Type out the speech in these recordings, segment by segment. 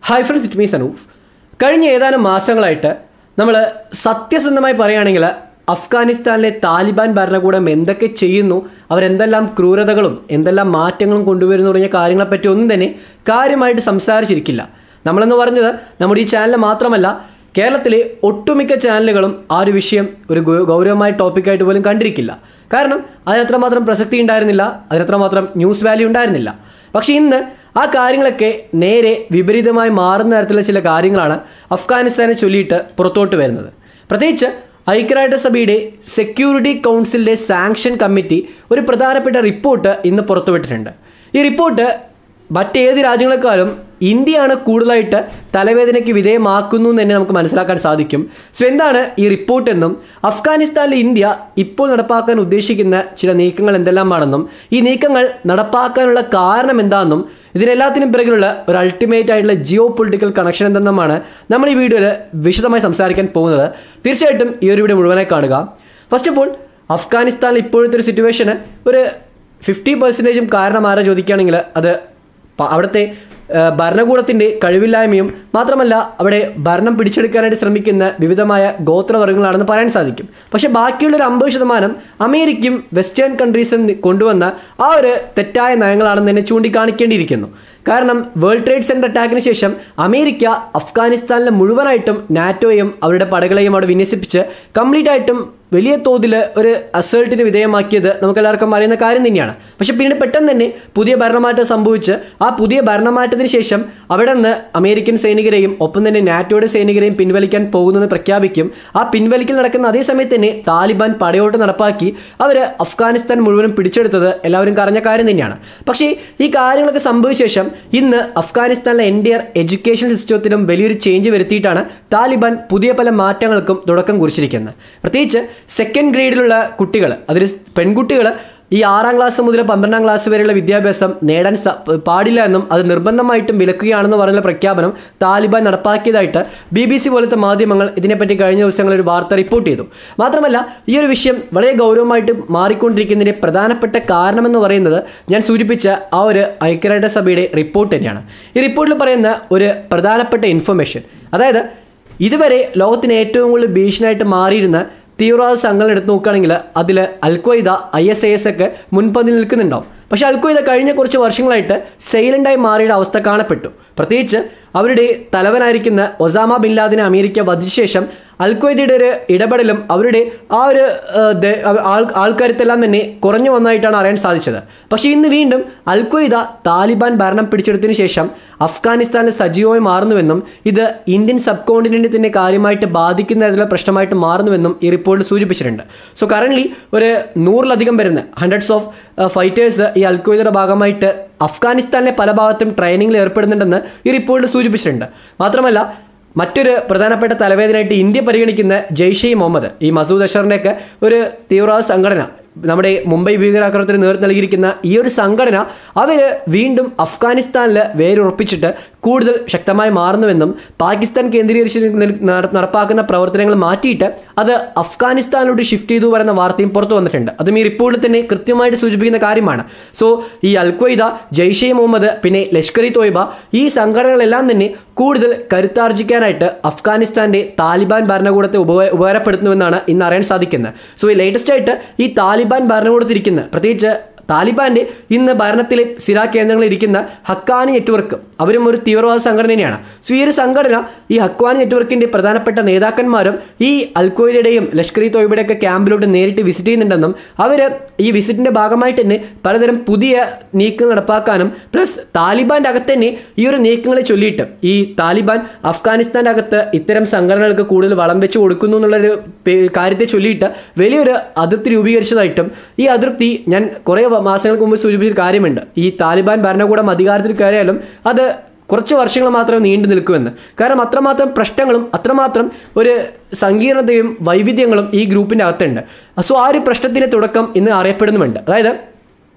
hi friends it me Sanoof കഴിഞ്ഞ ഏതാനും മാസങ്ങളായിട്ട് നമ്മൾ സത്യസന്ധമായി പറയുകയാണെങ്കിൽ അഫ്ഗാനിസ്ഥാനിലെ താലിബാൻ ഭരണകൂടം എന്തൊക്കെ ചെയ്യുന്നു അവരെന്തെല്ലാം ക്രൂരതകളും എന്തെല്ലാം മാറ്റങ്ങളും കൊണ്ടുവരുന്നു തുടങ്ങിയ കാര്യങ്ങളെപ്പറ്റി ഒന്നും തന്നെ കാര്യമായിട്ട് സംസാരിച്ചിരിക്കില്ല നമ്മളെന്ന് പറഞ്ഞത് നമ്മുടെ ഈ ചാനൽ മാത്രമല്ല കേരളത്തിലെ ഒട്ടുമിക്ക ചാനലുകളും ആ ഒരു വിഷയം ഒരു ഗൗ- ഗൗരവമായ ടോപ്പിക്കായിട്ട് പോലും കണ്ടിരിക്കില്ല കാരണം അതിനത്രമാത്രം പ്രസക്തി ഉണ്ടായിരുന്നില്ല അതിനത്രമാത്രം ന്യൂസ് വാല്യൂ ഉണ്ടായിരുന്നില്ല പക്ഷേ ഇന്ന് ആ കാര്യങ്ങളൊക്കെ നേരെ വിപരീതമായി മാറുന്ന തരത്തിലുള്ള ചില കാര്യങ്ങളാണ് അഫ്ഗാനിസ്ഥാനെ ചൊല്ലിയിട്ട് പുറത്തോട്ട് വരുന്നത് പ്രത്യേകിച്ച് ഐക്യരാഷ്ട്രസഭയുടെ സെക്യൂരിറ്റി കൗൺസിലിൻ്റെ സാങ്ഷൻ കമ്മിറ്റി ഒരു പ്രധാനപ്പെട്ട റിപ്പോർട്ട് ഇന്ന് പുറത്തുവിട്ടിട്ടുണ്ട് ഈ റിപ്പോർട്ട് മറ്റേത് രാജ്യങ്ങളെക്കാളും ഇന്ത്യയാണ് കൂടുതലായിട്ട് തലവേദനയ്ക്ക് വിധേയമാക്കുന്നു എന്ന് തന്നെ നമുക്ക് മനസ്സിലാക്കാൻ സാധിക്കും സോ എന്താണ് ഈ റിപ്പോർട്ട് എന്നും അഫ്ഗാനിസ്ഥാനിലെ ഇന്ത്യ ഇപ്പോൾ നടപ്പാക്കാൻ ഉദ്ദേശിക്കുന്ന ചില നീക്കങ്ങൾ എന്തെല്ലാമാണെന്നും ഈ നീക്കങ്ങൾ നടപ്പാക്കാനുള്ള കാരണം എന്താണെന്നും ഇതിനെല്ലാത്തിനും പിറകിലുള്ള ഒരു അൾട്ടിമേറ്റ് ആയിട്ടുള്ള ജിയോ പൊളിറ്റിക്കൽ കണക്ഷൻ എന്തെന്നുമാണ് നമ്മൾ ഈ വീഡിയോയിൽ വിശദമായി സംസാരിക്കാൻ പോകുന്നത് തീർച്ചയായിട്ടും ഈ ഒരു വീഡിയോ മുഴുവനായി കാണുക ഫസ്റ്റ് ഓഫ് ഓൾ അഫ്ഗാനിസ്ഥാനിൽ ഇപ്പോഴത്തെ ഒരു സിറ്റുവേഷന് ഒരു ഫിഫ്റ്റി പെർസെൻറ്റേജും കാരണം ആരാ ചോദിക്കുകയാണെങ്കിൽ അത് പ- അവിടുത്തെ ആ, ഭരണകൂടത്തിൻ്റെ കഴിവില്ലായ്മയും മാത്രമല്ല അവിടെ ഭരണം പിടിച്ചെടുക്കാനായിട്ട് ശ്രമിക്കുന്ന വിവിധമായ ഗോത്രവർഗ്ഗങ്ങളാണെന്ന് പറയാൻ സാധിക്കും പക്ഷേ ബാക്കിയുള്ള ഒരു അമ്പത് ശതമാനം അമേരിക്കയും വെസ്റ്റേൺ കൺട്രീസും കൊണ്ടുവന്ന ആ ഒരു തെറ്റായ നയങ്ങളാണെന്ന് തന്നെ ചൂണ്ടിക്കാണിക്കേണ്ടിയിരിക്കുന്നു കാരണം വേൾഡ് ട്രേഡ് സെൻറ്റർ അറ്റാക്കിന് ശേഷം അമേരിക്ക അഫ്ഗാനിസ്ഥാനിലെ മുഴുവനായിട്ടും നാറ്റോയും അവരുടെ പടകളെയും അവിടെ വിന്യസിപ്പിച്ച് കംപ്ലീറ്റ് ആയിട്ടും വലിയ തോതിൽ ഒരു അസേർട്ടിന് വിധേയമാക്കിയത് നമുക്കെല്ലാവർക്കും അറിയുന്ന കാര്യം തന്നെയാണ് പക്ഷെ പിന്നീട് പെട്ടെന്ന് തന്നെ പുതിയ ഭരണമാറ്റം സംഭവിച്ച് ആ പുതിയ ഭരണമാറ്റത്തിന് ശേഷം അവിടെ നിന്ന് അമേരിക്കൻ സൈനികരെയും ഒപ്പം തന്നെ നാറ്റോയുടെ സൈനികരെയും പിൻവലിക്കാൻ പോകുന്നെന്ന് പ്രഖ്യാപിക്കും ആ പിൻവലിക്കൽ നടക്കുന്ന അതേ സമയത്ത് തന്നെ താലിബാൻ പടയോട്ട് നടപ്പാക്കി അവർ അഫ്ഗാനിസ്ഥാൻ മുഴുവനും പിടിച്ചെടുത്തത് എല്ലാവരും കറഞ്ഞ കാര്യം തന്നെയാണ് പക്ഷേ ഈ കാര്യങ്ങളൊക്കെ സംഭവിച്ച ശേഷം ഇന്ന് അഫ്ഗാനിസ്ഥാനിലെ എൻഡിയർ എഡ്യൂക്കേഷൻ സിസ്റ്റത്തിലും വലിയൊരു ചേഞ്ച് വരുത്തിയിട്ടാണ് താലിബാൻ പുതിയ പല മാറ്റങ്ങൾക്കും തുടക്കം കുറിച്ചിരിക്കുന്നത് പ്രത്യേകിച്ച് സെക്കൻഡ് ഗ്രേഡിലുള്ള കുട്ടികൾ അതിൽ പെൺകുട്ടികൾ ഈ ആറാം ക്ലാസ് മുതൽ പന്ത്രണ്ടാം ക്ലാസ് വരെയുള്ള വിദ്യാഭ്യാസം നേടാൻ സ- പാടില്ല എന്നും അത് നിർബന്ധമായിട്ടും വിലക്കുകയാണെന്ന് പറഞ്ഞ പ്രഖ്യാപനം താലിബാൻ നടപ്പാക്കിയതായിട്ട് ബി ബി സി പോലത്തെ മാധ്യമങ്ങൾ ഇതിനെപ്പറ്റി കഴിഞ്ഞ ദിവസങ്ങളിൽ ഒരു വാർത്ത റിപ്പോർട്ട് ചെയ്തു മാത്രമല്ല ഈ ഒരു വിഷയം വളരെ ഗൗരവമായിട്ട് മാറിക്കൊണ്ടിരിക്കുന്നതിൻ്റെ പ്രധാനപ്പെട്ട കാരണമെന്ന് പറയുന്നത് ഞാൻ സൂചിപ്പിച്ച ആ ഒരു ഐക്യരാഷ്ട്രസഭയുടെ റിപ്പോർട്ട് തന്നെയാണ് ഈ റിപ്പോർട്ടിൽ പറയുന്ന ഒരു പ്രധാനപ്പെട്ട ഇൻഫർമേഷൻ അതായത് ഇതുവരെ ലോകത്തിന് ഏറ്റവും കൂടുതൽ ഭീഷണിയായിട്ട് മാറിയിരുന്ന തീവ്രവാദ സംഘങ്ങൾ എടുത്ത് നോക്കുകയാണെങ്കിൽ അതിൽ Al Qaeda I S I S ഒക്കെ മുൻപന്തിൽ നിൽക്കുന്നുണ്ടാവും പക്ഷേ അൽക്വയ്ദ കഴിഞ്ഞ കുറച്ച് വർഷങ്ങളായിട്ട് സൈലൻ്റായി മാറിയുടെ അവസ്ഥ കാണപ്പെട്ടു പ്രത്യേകിച്ച് അവരുടെ തലവനായിരിക്കുന്ന ഒസാമ ബിൻ ലാദിനെ അമേരിക്ക വധിച്ച ശേഷം അൽക്വയ്ദയുടെ ഒരു ഇടപെടലും അവരുടെ ആ ഒരു ആ, ദ- ആൾ ആൾക്കാരത്തെല്ലാം തന്നെ കുറഞ്ഞു വന്നതായിട്ടാണ് അറിയാൻ സാധിച്ചത് പക്ഷേ ഇന്ന് വീണ്ടും അൽക്വയ്ദ താലിബാൻ ഭരണം പിടിച്ചെടുത്തതിന് ശേഷം അഫ്ഗാനിസ്ഥാനിൽ സജീവമായി മാറുന്നുവെന്നും ഇത് ഇന്ത്യൻ സബ് കോണ്ടിനെൻറ്റിനെ തന്നെ കാര്യമായിട്ട് ബാധിക്കുന്ന തരത്തിലുള്ള പ്രശ്നമായിട്ട് മാറുന്നുവെന്നും ഈ റിപ്പോർട്ടിൽ സൂചിപ്പിച്ചിട്ടുണ്ട് സോ കറൻ്റ്ലി ഒരു നൂറിലധികം വരുന്ന ഹൺഡ്രഡ്സ് ഓഫ് ഫൈറ്റേഴ്സ് ഈ അൽക്വയ്ദയുടെ ഭാഗമായിട്ട് അഫ്ഗാനിസ്ഥാനിലെ പല ഭാഗത്തും ട്രെയിനിങ്ങിൽ ഏർപ്പെടുന്നുണ്ടെന്ന് ഈ റിപ്പോർട്ടിൽ സൂചിപ്പിച്ചിട്ടുണ്ട് മാത്രമല്ല മറ്റൊരു പ്രധാനപ്പെട്ട തലവേദനയായിട്ട് ഇന്ത്യ പരിഗണിക്കുന്ന ജെയ്ഷെ ഇ മുഹമ്മദ് ഈ മസൂദ് അഷറിൻ്റെയൊക്കെ ഒരു തീവ്രവാദ സംഘടന നമ്മുടെ മുംബൈ ഭീകരാക്രമണത്തിന് നേതൃത്വം നൽകിയിരിക്കുന്ന ഈ ഒരു സംഘടന അവർ വീണ്ടും അഫ്ഗാനിസ്ഥാനിൽ വേരുറപ്പിച്ചിട്ട് കൂടുതൽ ശക്തമായി മാറുന്നുവെന്നും പാകിസ്ഥാൻ കേന്ദ്രീകരിച്ച് നിൽ- നട- നടപ്പാക്കുന്ന പ്രവർത്തനങ്ങൾ മാറ്റിയിട്ട് അത് അഫ്ഗാനിസ്ഥാനിലോട്ട് ഷിഫ്റ്റ് ചെയ്തു പറയുന്ന വാർത്തയും പുറത്തു വന്നിട്ടുണ്ട് അതും ഈ റിപ്പോർട്ടിൽ തന്നെ കൃത്യമായിട്ട് സൂചിപ്പിക്കുന്ന കാര്യമാണ് സോ ഈ അൽക്വയ്ദ ജെയ്ഷെ മുഹമ്മദ് പിന്നെ ലഷ്കർ ഇ തോയ്ബ ഈ സംഘടനകളെല്ലാം തന്നെ കൂടുതൽ കരുത്താർജിക്കാനായിട്ട് അഫ്ഗാനിസ്ഥാന്റെ താലിബാൻ ഭരണകൂടത്തെ ഉപ ഉപകാരപ്പെടുത്തുന്നുവെന്നാണ് ഇന്ന് അറിയാൻ സാധിക്കുന്നത് സോ ഈ ലേറ്റസ്റ്റ് ആയിട്ട് ഈ താലിബാൻ ഭരണകൂടത്തിരിക്കുന്ന പ്രത്യേകിച്ച് താലിബാന്റെ ഇന്ന് ഭരണത്തിലെ സ്ഥിര കേന്ദ്രങ്ങളിൽ ഇരിക്കുന്ന ഹക്കാനി നെറ്റ്വർക്ക് അവരും ഒരു തീവ്രവാദ സംഘടന തന്നെയാണ് സോ ഈ ഒരു സംഘടന ഈ ഹക്വാനി നെറ്റ്വർക്കിന്റെ പ്രധാനപ്പെട്ട നേതാക്കന്മാരും ഈ അൽക്വയ്ദയുടെയും ലഷ്കർ ഇ തോയ്ബയുടെയൊക്കെ ക്യാമ്പിലോട്ട് നേരിട്ട് വിസിറ്റ് ചെയ്യുന്നുണ്ടെന്നും അവർ ഈ വിസിറ്റിന്റെ ഭാഗമായിട്ട് തന്നെ പലതരം പുതിയ നീക്കങ്ങൾ നടപ്പാക്കാനും പ്ലസ് താലിബാന്റെ അകത്ത് തന്നെ ഈ ഒരു നീക്കങ്ങളെ ചൊല്ലിയിട്ട് ഈ താലിബാൻ അഫ്ഗാനിസ്ഥാന്റെ അകത്ത് ഇത്തരം സംഘടനകൾക്ക് കൂടുതൽ വളം വെച്ച് കൊടുക്കുന്നു എന്നുള്ളൊരു പേ- കാര്യത്തെ ചൊല്ലിയിട്ട് വലിയൊരു അതിർത്തി രൂപീകരിച്ചതായിട്ടും ഈ അതിർത്തി ഞാൻ കുറേ വ- മാസങ്ങൾക്ക് മുമ്പ് സൂചിപ്പിച്ചൊരു കാര്യമുണ്ട് ഈ താലിബാൻ ഭരണകൂടം അധികാരത്തിൽ കയറിയാലും അത് കുറച്ച് വർഷങ്ങൾ മാത്രമേ നീണ്ടു നിൽക്കുമെന്ന് കാരണം അത്രമാത്രം പ്രശ്നങ്ങളും അത്രമാത്രം ഒരു സങ്കീർണതയും വൈവിധ്യങ്ങളും ഈ ഗ്രൂപ്പിൻ്റെ അകത്തുണ്ട് സോ ആ ഒരു പ്രശ്നത്തിൻ്റെ തുടക്കം ഇന്ന് അറിയപ്പെടുന്നുമുണ്ട് അതായത്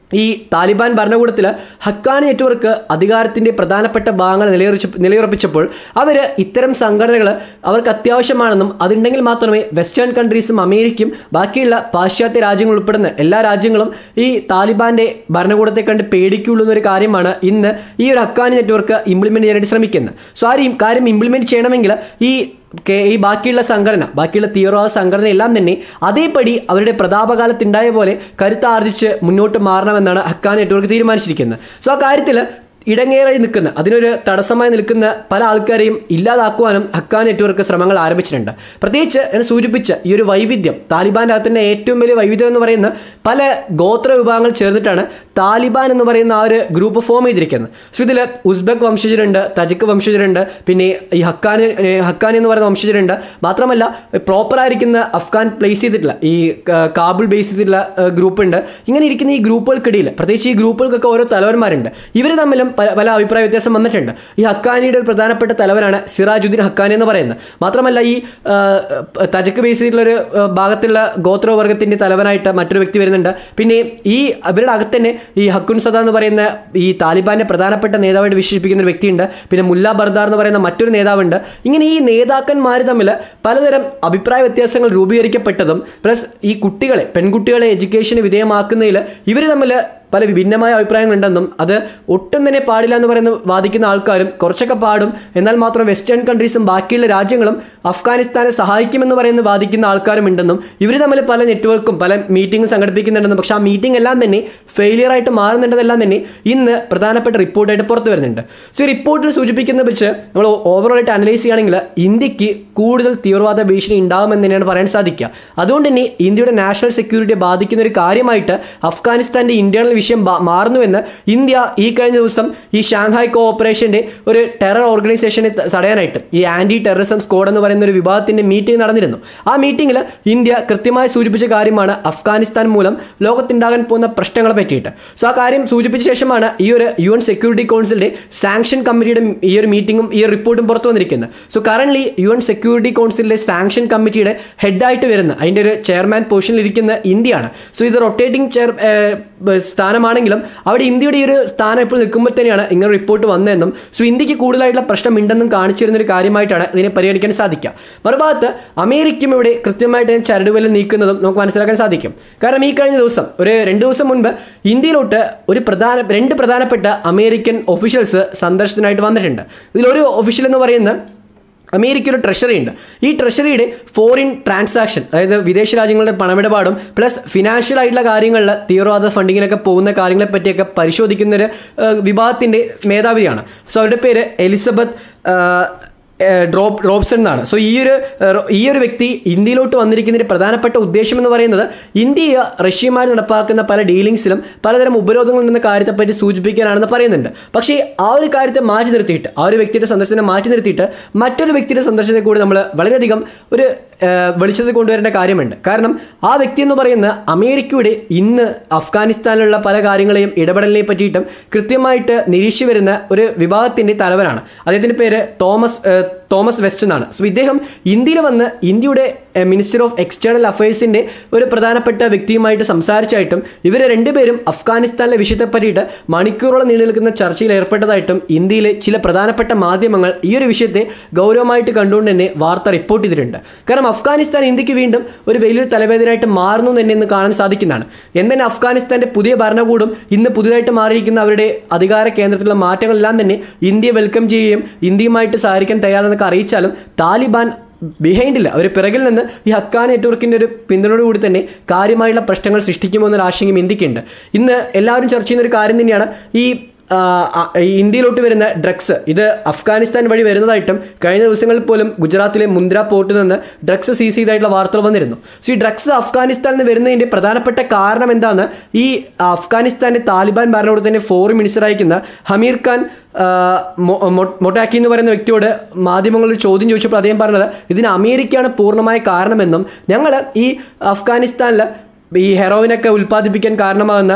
ഈ താലിബാൻ ഭരണകൂടത്തിൽ ഹക്കാനി നെറ്റ്വർക്ക് അധികാരത്തിൻ്റെ പ്രധാനപ്പെട്ട ഭാഗങ്ങൾ നിലയുറച്ച് നിലയുറപ്പിച്ചപ്പോൾ അവർ ഇത്തരം സംഘടനകൾ അവർക്ക് അത്യാവശ്യമാണെന്നും അതുണ്ടെങ്കിൽ മാത്രമേ വെസ്റ്റേൺ കൺട്രീസും അമേരിക്കയും ബാക്കിയുള്ള പാശ്ചാത്യ രാജ്യങ്ങൾ ഉൾപ്പെടുന്ന എല്ലാ രാജ്യങ്ങളും ഈ താലിബാന്റെ ഭരണകൂടത്തെ കണ്ട് പേടിക്കുള്ളൂ എന്നൊരു കാര്യമാണ് ഇന്ന് ഈ ഒരു ഹക്കാനി നെറ്റ്വർക്ക് ഇംപ്ലിമെന്റ് ചെയ്യാനായിട്ട് ശ്രമിക്കുന്നത് സോ ആ ഒരു കാര്യം ഇംപ്ലിമെന്റ് ചെയ്യണമെങ്കിൽ ഈ കെ- ഈ ബാക്കിയുള്ള സംഘടന ബാക്കിയുള്ള തീവ്രവാദ സംഘടന എല്ലാം തന്നെ അതേപടി അവരുടെ പ്രതാപകാലത്തുണ്ടായ പോലെ കരുത്താർജിച്ച് മുന്നോട്ട് മാറണമെന്നാണ് ഹക്കാൻ നെറ്റ്വർക്ക് തീരുമാനിച്ചിരിക്കുന്നത് സോ ആ കാര്യത്തിൽ ഇടങ്ങേറായി നിൽക്കുന്ന അതിനൊരു തടസ്സമായി നിൽക്കുന്ന പല ആൾക്കാരെയും ഇല്ലാതാക്കുവാനും ഹക്കാൻ നെറ്റ്വർക്ക് ശ്രമങ്ങൾ ആരംഭിച്ചിട്ടുണ്ട് പ്രത്യേകിച്ച് ഞാൻ സൂചിപ്പിച്ച ഈ ഒരു വൈവിധ്യം താലിബാൻ്റെ അകത്തിൻ്റെ ഏറ്റവും വലിയ വൈവിധ്യം എന്ന് പറയുന്ന പല ഗോത്ര വിഭാഗങ്ങൾ ചേർന്നിട്ടാണ് താലിബാൻ എന്ന് പറയുന്ന ആ ഒരു ഗ്രൂപ്പ് ഫോം ചെയ്തിരിക്കുന്നത് സോ ഇതിൽ ഉസ്ബെക് വംശജരുണ്ട് തജിക്ക് വംശജരുണ്ട് പിന്നെ ഈ ഹക്കാനി ഏഹ് ഹക്കാനി എന്ന് പറയുന്ന വംശജരുണ്ട് മാത്രമല്ല പ്രോപ്പറായിരിക്കുന്ന അഫ്ഗാൻ പ്ലേസ് ചെയ്തിട്ടില്ല ഈ ക- കാബിൾ ബേസ് ചെയ്തിട്ടുള്ള ഗ്രൂപ്പ് ഉണ്ട് ഇങ്ങനെ ഇരിക്കുന്ന ഈ ഗ്രൂപ്പുകൾക്കിടയിൽ പ്രത്യേകിച്ച് ഈ ഗ്രൂപ്പുകൾക്കൊക്കെ ഓരോ തലവന്മാരുണ്ട് ഇവർ തമ്മിലും പല പല അഭിപ്രായ വ്യത്യാസം വന്നിട്ടുണ്ട് ഈ ഹക്കാനിയുടെ ഒരു പ്രധാനപ്പെട്ട തലവനാണ് സിറാജുദ്ദീൻ ഹക്കാനി എന്ന് പറയുന്നത് മാത്രമല്ല ഈ ആ, തജക്ക് ബേസ് ചെയ്തിട്ടുള്ള ഒരു ആ, ഭാഗത്തുള്ള ഗോത്രവർഗത്തിന്റെ തലവനായിട്ട് മറ്റൊരു വ്യക്തി വരുന്നുണ്ട് പിന്നെ ഈ അവരുടെ അകത്ത് തന്നെ ഈ ഹക്കുൻ സദ എന്ന് പറയുന്ന ഈ താലിബാന്റെ പ്രധാനപ്പെട്ട നേതാവായിട്ട് വിശേഷിപ്പിക്കുന്ന ഒരു വ്യക്തിയുണ്ട് പിന്നെ മുല്ല ബർദാർ എന്ന് പറയുന്ന മറ്റൊരു നേതാവുണ്ട് ഇങ്ങനെ ഈ നേതാക്കന്മാർ തമ്മിൽ പലതരം അഭിപ്രായ വ്യത്യാസങ്ങൾ രൂപീകരിക്കപ്പെട്ടതും പ്ലസ് ഈ കുട്ടികളെ പെൺകുട്ടികളെ എഡ്യൂക്കേഷന് വിധേയമാക്കുന്നതിൽ ഇവർ തമ്മിൽ പല വിഭിന്നമായ അഭിപ്രായങ്ങളുണ്ടെന്നും അത് ഒട്ടും തന്നെ പാടില്ല എന്ന് പറയുന്ന വാദിക്കുന്ന ആൾക്കാരും കുറച്ചൊക്കെ പാടും എന്നാൽ മാത്രം വെസ്റ്റേൺ കൺട്രീസും ബാക്കിയുള്ള രാജ്യങ്ങളും അഫ്ഗാനിസ്ഥാനെ സഹായിക്കുമെന്ന് പറയുന്ന വാദിക്കുന്ന ആൾക്കാരും ഉണ്ടെന്നും ഇവർ തമ്മിൽ പല നെറ്റ്വർക്കും പല മീറ്റിംഗും സംഘടിപ്പിക്കുന്നുണ്ടെന്നും പക്ഷേ ആ മീറ്റിംഗ് എല്ലാം തന്നെ ഫെയിലിയർ ആയിട്ട് മാറുന്നുണ്ടെന്നെല്ലാം തന്നെ ഇന്ന് പ്രധാനപ്പെട്ട റിപ്പോർട്ടായിട്ട് പുറത്തു വരുന്നുണ്ട് സോ ഈ റിപ്പോർട്ടിൽ സൂചിപ്പിക്കുന്ന വെച്ച് നമ്മൾ ഓവറോൾ ആയിട്ട് അനലൈസ് ചെയ്യുകയാണെങ്കിൽ ഇന്ത്യക്ക് കൂടുതൽ തീവ്രവാദ ഭീഷണി ഉണ്ടാകുമെന്ന് തന്നെയാണ് പറയാൻ സാധിക്കുക അതുകൊണ്ട് തന്നെ ഇന്ത്യയുടെ നാഷണൽ സെക്യൂരിറ്റിയെ ബാധിക്കുന്ന ഒരു കാര്യമായിട്ട് അഫ്ഗാനിസ്ഥാന്റെ ഇന്റേണൽ വിഷയം ബാ- മാറുന്നുവെന്ന് ഇന്ത്യ ഈ കഴിഞ്ഞ ദിവസം ഈ ഷാങ്ഹായ് കോഓപ്പറേഷന്റെ ഒരു ടെറർ ഓർഗനൈസേഷനെ ത- തടയാനായിട്ട് ഈ ആന്റി ടെററിസം സ്ക്വാഡ് എന്ന് പറയുന്ന ഒരു വിഭാഗത്തിന്റെ മീറ്റിംഗ് നടന്നിരുന്നു ആ മീറ്റിംഗിൽ ഇന്ത്യ കൃത്യമായി സൂചിപ്പിച്ച കാര്യമാണ് അഫ്ഗാനിസ്ഥാൻ മൂലം ലോകത്തുണ്ടാകാൻ പോകുന്ന പ്രശ്നങ്ങളെ പറ്റിയിട്ട് സോ ആ കാര്യം സൂചിപ്പിച്ച ശേഷമാണ് ഈ ഒരു യു എൻ സെക്യൂരിറ്റി കൗൺസിലിന്റെ സാങ്ഷൻ കമ്മിറ്റിയുടെ ഈ ഒരു മീറ്റിംഗും ഈ ഒരു റിപ്പോർട്ടും പുറത്തു വന്നിരിക്കുന്നത് so current U N security കൗൺസിലിലെ സാങ്ഷൻ കമ്മിറ്റിയുടെ ഹെഡായിട്ട് വരുന്ന അതിൻ്റെ ഒരു ചെയർമാൻ പൊസിഷനിൽ ഇരിക്കുന്ന ഇന്ത്യയാണ് സോ ഇത് റൊട്ടേറ്റിംഗ് ചെയർ സ്ഥാനമാണെങ്കിലും അവിടെ ഇന്ത്യയുടെ ഈ ഒരു സ്ഥാനം ഇപ്പോൾ നിൽക്കുമ്പോൾ തന്നെയാണ് ഇങ്ങനെ റിപ്പോർട്ട് വന്നതെന്നും സോ ഇന്ത്യക്ക് കൂടുതലായിട്ടുള്ള പ്രശ്നം ഉണ്ടെന്നും കാണിച്ചിരുന്ന ഒരു കാര്യമായിട്ടാണ് ഇതിനെ പരിഗണിക്കാൻ സാധിക്കുക മറുഭാഗത്ത് അമേരിക്കയും ഇവിടെ കൃത്യമായിട്ട് ഇതിനെ ചരടുവലിൽ നീക്കുന്നതും നമുക്ക് മനസ്സിലാക്കാൻ സാധിക്കും കാരണം ഈ കഴിഞ്ഞ ദിവസം ഒരു രണ്ട് ദിവസം മുൻപ് ഇന്ത്യയിലോട്ട് ഒരു പ്രധാന രണ്ട് പ്രധാനപ്പെട്ട അമേരിക്കൻ ഒഫീഷ്യൽസ് സന്ദർശനത്തിനായിട്ട് വന്നിട്ടുണ്ട് ഇതിലൊരു ഒഫീഷ്യൽ എന്ന് പറയുന്ന അമേരിക്ക ഒരു ട്രഷറി ഉണ്ട് ഈ ട്രഷറിയുടെ ഫോറിൻ ട്രാൻസാക്ഷൻ അതായത് വിദേശ രാജ്യങ്ങളുടെ പണമിടപാടും പ്ലസ് ഫിനാൻഷ്യൽ ആയിട്ടുള്ള കാര്യങ്ങളിൽ തീവ്രവാദ ഫണ്ടിങ്ങിനൊക്കെ പോകുന്ന കാര്യങ്ങളെ പറ്റിയൊക്കെ പരിശോധിക്കുന്ന ഒരു ഏഹ്, വിഭാഗത്തിന്റെ മേധാവിയാണ് സോ അവരുടെ പേര് Elizabeth uh, uh, drop Robson എന്നാണ് സോ ഈ ഒരു ഏഹ്, റോ- ഈ ഒരു വ്യക്തി ഇന്ത്യയിലോട്ട് വന്നിരിക്കുന്നതിന്റെ പ്രധാനപ്പെട്ട ഉദ്ദേശം എന്ന് പറയുന്നത് ഇന്ത്യ റഷ്യയുമായി നടപ്പാക്കുന്ന പല ഡീലിങ്സിലും പലതരം ഉപരോധങ്ങൾ ഉണ്ടെന്ന കാര്യത്തെപ്പറ്റി സൂചിപ്പിക്കാനാണെന്ന് പറയുന്നുണ്ട് പക്ഷേ ആ ഒരു കാര്യത്തെ മാറ്റി നിർത്തിയിട്ട് ആ ഒരു വ്യക്തിയുടെ സന്ദർശനം മാറ്റി നിർത്തിയിട്ട് മറ്റൊരു വ്യക്തിയുടെ സന്ദർശനത്തെ കൂടി നമ്മൾ വളരെയധികം ഒരു ഏഹ്, വെളിച്ചത്തിൽ കൊണ്ടുവരേണ്ട കാര്യമുണ്ട് കാരണം ആ വ്യക്തി എന്ന് പറയുന്ന അമേരിക്കയുടെ ഇന്ന് അഫ്ഗാനിസ്ഥാനിലുള്ള പല കാര്യങ്ങളെയും ഇടപെടലിനെ പറ്റിയിട്ടും കൃത്യമായിട്ട് നിരീക്ഷിച്ചു വരുന്ന ഒരു വിഭാഗത്തിന്റെ തലവനാണ് അദ്ദേഹത്തിന്റെ പേര് തോമസ് ഏഹ്, തോമസ് വെസ്റ്റ് എന്നാണ് സോ ഇദ്ദേഹം ഇന്ത്യയിൽ വന്ന് ഇന്ത്യയുടെ മിനിസ്റ്റർ ഓഫ് എക്സ്റ്റേണൽ അഫയേഴ്സിന്റെ ഒരു പ്രധാനപ്പെട്ട വ്യക്തിയുമായിട്ട് സംസാരിച്ചായിട്ടും ഇവരെ രണ്ടുപേരും അഫ്ഗാനിസ്ഥാനിലെ വിഷയത്തെ പറ്റിയിട്ട് മണിക്കൂറോളം നീണ്ടു നിൽക്കുന്ന ചർച്ചയിൽ ഏർപ്പെട്ടതായിട്ടും ഇന്ത്യയിലെ ചില പ്രധാനപ്പെട്ട മാധ്യമങ്ങൾ ഈ ഒരു വിഷയത്തെ ഗൗരവമായിട്ട് കണ്ടുകൊണ്ട് തന്നെ വാർത്ത റിപ്പോർട്ട് ചെയ്തിട്ടുണ്ട് കാരണം അഫ്ഗാനിസ്ഥാൻ ഇന്ത്യക്ക് വീണ്ടും ഒരു വലിയൊരു തലവേദനയായിട്ട് മാറുന്നു തന്നെ ഇന്ന് കാണാൻ സാധിക്കുന്നതാണ് എന്തിന് അഫ്ഗാനിസ്ഥാന്റെ പുതിയ ഭരണകൂടം ഇന്ന് പുതിയതായിട്ട് മാറിയിരിക്കുന്ന അവരുടെ അധികാര കേന്ദ്രത്തിലുള്ള മാറ്റങ്ങളെല്ലാം തന്നെ ഇന്ത്യ വെൽക്കം ചെയ്യുകയും ഇന്ത്യയുമായിട്ട് സഹകരിക്കാൻ തയ്യാറെന്നൊക്കെ അറിയിച്ചാലും താലിബാൻ ബിഹൈൻഡില്ല അവർ പിറകിൽ നിന്ന് ഈ ഹക്കാൻ നെറ്റ്വർക്കിന്റെ ഒരു പിന്തുണയോടുകൂടി തന്നെ കാര്യമായുള്ള പ്രശ്നങ്ങൾ സൃഷ്ടിക്കുമോ എന്നൊരു ആശങ്കം ഇന്ത്യക്കുണ്ട് ഇന്ന് എല്ലാവരും ചർച്ച ചെയ്യുന്ന ഒരു കാര്യം തന്നെയാണ് ഈ ആ, ആ, ഈ ഇന്ത്യയിലോട്ട് വരുന്ന ഡ്രഗ്സ് ഇത് അഫ്ഗാനിസ്ഥാൻ വഴി വരുന്നതായിട്ടും കഴിഞ്ഞ ദിവസങ്ങളിൽ പോലും ഗുജറാത്തിലെ മുന്ദ്ര പോർട്ടിൽ നിന്ന് ഡ്രഗ്സ് സീസ് ചെയ്തതായിട്ടുള്ള വാർത്തകൾ വന്നിരുന്നു സോ ഈ ഡ്രഗ്സ് അഫ്ഗാനിസ്ഥാനിൽ നിന്ന് വരുന്നതിന്റെ പ്രധാനപ്പെട്ട കാരണം എന്താണ് ഈ അഫ്ഗാനിസ്ഥാന്റെ താലിബാൻ ഭരണകൂടത്തിന്റെ ഫോറിൻ മിനിസ്റ്റർ അയക്കുന്ന ഹമീർ ഖാൻ ആ, മൊ- മൊ- മൊട്ടാക്കി എന്ന് പറയുന്ന വ്യക്തിയോട് മാധ്യമങ്ങളിൽ ചോദ്യം ചോദിച്ചപ്പോൾ അദ്ദേഹം പറഞ്ഞത് ഇതിന് അമേരിക്കയാണ് പൂർണ്ണമായ കാരണമെന്നും ഞങ്ങൾ ഈ അഫ്ഗാനിസ്ഥാനിൽ ഈ ഹെറോയിനൊക്കെ ഉൽപ്പാദിപ്പിക്കാൻ കാരണമാകുന്ന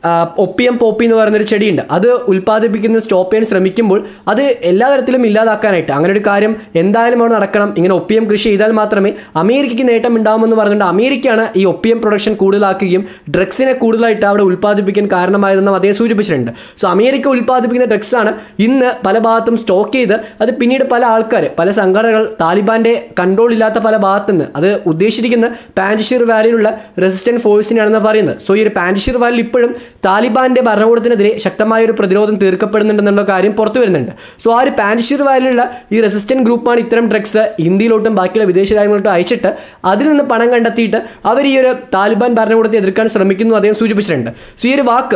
ഒപ്പിയം പോപ്പി എന്ന് പറയുന്നൊരു ചെടിയുണ്ട് അത് ഉൽപ്പാദിപ്പിക്കുന്നത് സ്റ്റോപ്പ് ചെയ്യാൻ ശ്രമിക്കുമ്പോൾ അത് എല്ലാ തരത്തിലും ഇല്ലാതാക്കാനായിട്ട് അങ്ങനെ ഒരു കാര്യം എന്തായാലും അവിടെ നടക്കണം ഇങ്ങനെ ഒപ്പിയം കൃഷി ചെയ്താൽ മാത്രമേ അമേരിക്കയ്ക്ക് നേട്ടം ഉണ്ടാകുമെന്ന് പറഞ്ഞുകൊണ്ട് അമേരിക്കയാണ് ഈ ഒപ്പിയം പ്രൊഡക്ഷൻ കൂടുതലാക്കുകയും ഡ്രഗ്സിനെ കൂടുതലായിട്ട് അവിടെ ഉൽപ്പാദിപ്പിക്കാൻ കാരണമായതെന്നും അദ്ദേഹം സൂചിപ്പിച്ചിട്ടുണ്ട് സോ അമേരിക്ക ഉൽപ്പാദിപ്പിക്കുന്ന ഡ്രഗ്സാണ് ഇന്ന് പല ഭാഗത്തും സ്റ്റോക്ക് ചെയ്ത് അത് പിന്നീട് പല ആൾക്കാർ പല സംഘടനകൾ താലിബാന്റെ കൺട്രോൾ ഇല്ലാത്ത പല ഭാഗത്തുനിന്ന് അത് ഉദ്ദേശിച്ചിരിക്കുന്ന പാൻഡിഷീർ വാലിയിലുള്ള റെസിസ്റ്റന്റ് ഫോഴ്സിനെയാണെന്ന് പറയുന്നത് സോ ഈ ഒരു പാൻഡിഷീർ വാലിൽ ഇപ്പോഴും താലിബാന്റെ ഭരണകൂടത്തിനെതിരെ ശക്തമായ ഒരു പ്രതിരോധം തീർക്കപ്പെടുന്നുണ്ടെന്നുള്ള കാര്യം പുറത്തു വരുന്നുണ്ട് സോ ആ ഒരു പാൻഡിഷീർ വാലിലുള്ള ഈ റെസിസ്റ്റന്റ് ഗ്രൂപ്പാണ് ഇത്തരം ഡ്രഗ്സ് ഇന്ത്യയിലോട്ടും ബാക്കിയുള്ള വിദേശ രാജ്യങ്ങളിലോട്ടും അയച്ചിട്ട് അതിൽ നിന്ന് പണം കണ്ടെത്തിയിട്ട് അവർ ഈ ഒരു താലിബാൻ ഭരണകൂടത്തെ എതിർക്കാൻ ശ്രമിക്കുന്നു അദ്ദേഹം സൂചിപ്പിച്ചിട്ടുണ്ട് സോ ഈ ഒരു വാക്ക്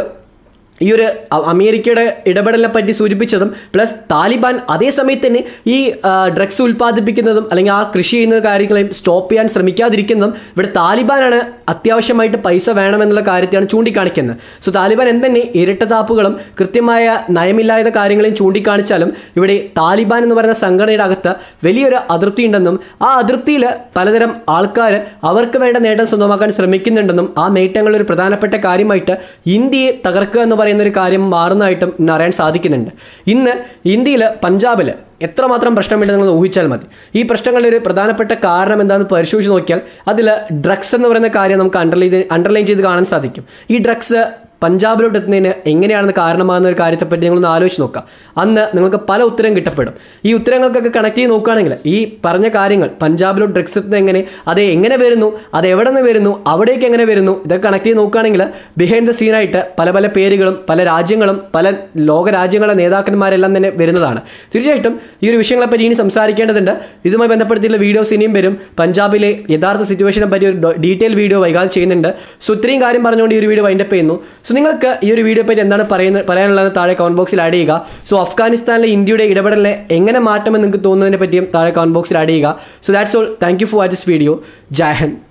ഈ ഒരു അ- അമേരിക്കയുടെ ഇടപെടലിനെ പറ്റി സൂചിപ്പിച്ചതും പ്ലസ് താലിബാൻ അതേ സമയത്ത് തന്നെ ഈ ഡ്രഗ്സ് ഉൽപ്പാദിപ്പിക്കുന്നതും അല്ലെങ്കിൽ ആ കൃഷി ചെയ്യുന്ന കാര്യങ്ങളെയും സ്റ്റോപ്പ് ചെയ്യാൻ ശ്രമിക്കാതിരിക്കുന്നതും ഇവിടെ താലിബാനാണ് അത്യാവശ്യമായിട്ട് പൈസ വേണമെന്നുള്ള കാര്യത്തെയാണ് ചൂണ്ടിക്കാണിക്കുന്നത് സോ താലിബാൻ എന്തെന്നെ ഇരട്ടത്താപ്പുകളും കൃത്യമായ നയമില്ലാത്ത കാര്യങ്ങളെയും ചൂണ്ടിക്കാണിച്ചാലും ഇവിടെ താലിബാൻ എന്ന് പറയുന്ന സംഘടനയുടെ അകത്ത് വലിയൊരു അതൃപ്തി ഉണ്ടെന്നും ആ അതൃപ്തിയിൽ പലതരം ആൾക്കാർ അവർക്ക് വേണ്ട നേട്ടം സ്വന്തമാക്കാൻ ശ്രമിക്കുന്നുണ്ടെന്നും ആ നേട്ടങ്ങളിൽ ഒരു പ്രധാനപ്പെട്ട കാര്യമായിട്ട് ഇന്ത്യയെ തകർക്കുക എന്ന് പറയുന്ന ഒരു കാര്യം മാറുന്നതായിട്ടും ഇന്ന് അറിയാൻ സാധിക്കുന്നുണ്ട് ഇന്ന് ഇന്ത്യയിൽ പഞ്ചാബിൽ എത്രമാത്രം പ്രശ്നമുണ്ടെന്ന് നിങ്ങൾ ഊഹിച്ചാൽ മതി ഈ പ്രശ്നങ്ങളുടെ ഒരു പ്രധാനപ്പെട്ട കാരണം എന്താണെന്ന് പരിശോധിച്ച് നോക്കിയാൽ അതിൽ ഡ്രഗ്സ് എന്ന് പറയുന്ന കാര്യം നമുക്ക് അണ്ടർലൈൻ അണ്ടർലൈൻ ചെയ്ത് കാണാൻ സാധിക്കും ഈ ഡ്രഗ്സ് പഞ്ചാബിലോട്ട് എത്തുന്നതിന് എങ്ങനെയാണെന്ന് കാരണമാകുന്ന ഒരു കാര്യത്തെപ്പറ്റി നിങ്ങളൊന്ന് ആലോചിച്ച് നോക്കാം അന്ന് നിങ്ങൾക്ക് പല ഉത്തരം കിട്ടപ്പെടും ഈ ഉത്തരങ്ങൾക്കൊക്കെ കണക്ട് ചെയ്ത് നോക്കുകയാണെങ്കിൽ ഈ പറഞ്ഞ കാര്യങ്ങൾ പഞ്ചാബിലോട്ട് ഡ്രഗ്സ് എത്തുന്നത് എങ്ങനെ അത് എങ്ങനെ വരുന്നു അത് എവിടെ നിന്ന് വരുന്നു അവിടേക്ക് എങ്ങനെ വരുന്നു ഇതൊക്കെ കണക്ട് ചെയ്ത് നോക്കുകയാണെങ്കിൽ ബിഹൈൻഡ് ദ സീനായിട്ട് പല പല പേരുകളും പല രാജ്യങ്ങളും പല ലോക രാജ്യങ്ങളെ നേതാക്കന്മാരെല്ലാം തന്നെ വരുന്നതാണ് തീർച്ചയായിട്ടും ഈ ഒരു വിഷയങ്ങളെപ്പറ്റി ഇനി സംസാരിക്കേണ്ടതുണ്ട് ഇതുമായി ബന്ധപ്പെടുത്തിയുള്ള വീഡിയോസ് ഇനിയും വരും പഞ്ചാബിലെ യഥാർത്ഥ സിറ്റുവേഷനെ പറ്റി ഒരു ഡീറ്റെയിൽ വീഡിയോ വൈകാതെ ചെയ്യുന്നുണ്ട് സോ ഇത്രയും കാര്യം പറഞ്ഞുകൊണ്ട് ഈ ഒരു വീഡിയോ വൈൻഡപ്പ് ചെയ്യുന്നു സോ നിങ്ങൾക്ക് ഈ ഒരു വീഡിയോ പറ്റി എന്താണ് പറയുന്നത് പറയാനുള്ളത് താഴെ കമന്റ് ബോക്സിൽ ആഡ് ചെയ്യുക സോ അഫ്ഗാനിസ്ഥാനിലെ ഇന്ത്യയുടെ ഇടപെടലിനെ എങ്ങനെ മാറ്റുമെന്ന് നിങ്ങൾക്ക് തോന്നുന്നതിനെ പറ്റിയും താഴെ കമന്റ് ബോക്സിൽ ആഡ് ചെയ്യുക so that's all thank you for watch this video Jai Hind